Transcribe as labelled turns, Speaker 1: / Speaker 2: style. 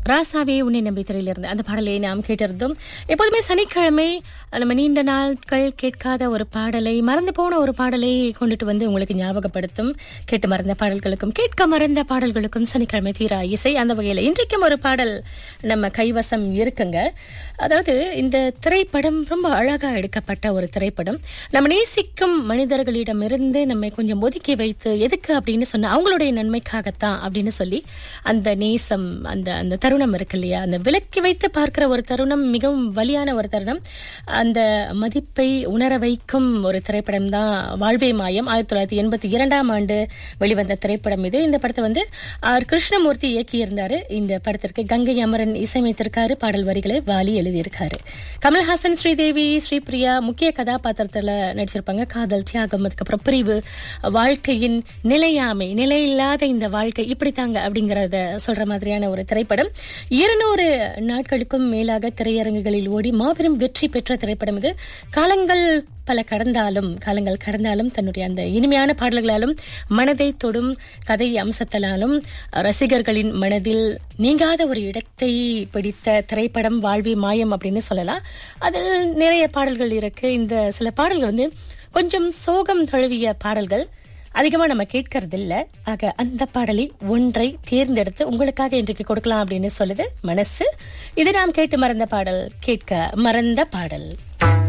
Speaker 1: ராசாவே உன்னை நம்பி திரையிலிருந்து அந்த பாடலை நாம் கேட்டிருந்தோம் எப்போதுமே சனிக்கிழமை நம்ம நீண்ட நாட்கள் கேட்காத ஒரு பாடலை மறந்து போன ஒரு பாடலை கொண்டுட்டு வந்து உங்களுக்கு ஞாபகப்படுத்தும் கேட்டு மறந்த பாடல்களுக்கும் கேட்க மறந்த பாடல்களுக்கும் சனிக்கிழமை தீரா இசை அந்த வகையில் இன்றைக்கும் ஒரு பாடல் நம்ம கைவசம் இருக்குங்க அதாவது இந்த திரைப்படம் ரொம்ப அழகா எடுக்கப்பட்ட ஒரு திரைப்படம் நம்ம நேசிக்கும் மனிதர்களிடமிருந்து நம்மை கொஞ்சம் ஒதுக்கி வைத்து எதுக்கு அப்படின்னு சொன்ன அவங்களுடைய நன்மைக்காகத்தான் அப்படின்னு சொல்லி அந்த நேசம் அந்த அந்த தருணம் இருக்கு இல்லையா அந்த விலக்கி வைத்து பார்க்கிற ஒரு தருணம் மிகவும் வலியான ஒரு தருணம் அந்த மதிப்பை உணர வைக்கும் ஒரு திரைப்படம் தான் வாழ்வே மாயம் ஆயிரத்தி தொள்ளாயிரத்தி எண்பத்தி இரண்டாம் ஆண்டு வெளிவந்த திரைப்படம் இது இந்த படத்தை வந்து ஆர் கிருஷ்ணமூர்த்தி இயக்கியிருந்தாரு இந்த படத்திற்கு கங்கை அமரன் இசையமைத்திருக்காரு பாடல் வரிகளை வாலி எழுதியிருக்காரு கமல்ஹாசன் ஸ்ரீதேவி ஸ்ரீபிரியா முக்கிய கதாபாத்திரத்துல நடிச்சிருப்பாங்க காதல் தியாகம் அதுக்கப்புறம் பிரிவு வாழ்க்கையின் நிலையாமை நிலையில்லாத இந்த வாழ்க்கை இப்படித்தாங்க அப்படிங்கறத சொல்ற மாதிரியான ஒரு திரைப்படம் இருநூறு நாட்களுக்கும் மேலாக திரையரங்குகளில் ஓடி மாபெரும் வெற்றி பெற்ற திரைப்படம் இது காலங்கள் பல கடந்தாலும் காலங்கள் கடந்தாலும் தன்னுடைய அந்த இனிமையான பாடல்களாலும் மனதை தொடும் கதை அம்சத்தினாலும் ரசிகர்களின் மனதில் நீங்காத ஒரு இடத்தை பிடித்த திரைப்படம் வாழ்வி மாயம் அப்படின்னு சொல்லலாம் அதில் நிறைய பாடல்கள் இருக்கு இந்த சில பாடல்கள் வந்து கொஞ்சம் சோகம் தழுவிய பாடல்கள் அதிகமா நம்ம கேட்கறது இல்ல ஆக அந்த பாடலை ஒன்றை தேர்ந்தெடுத்து உங்களுக்காக இன்றைக்கு கொடுக்கலாம் அப்படின்னு சொல்லுது மனசு இது நாம் கேட்டு மறந்த பாடல் கேட்க மறந்த பாடல்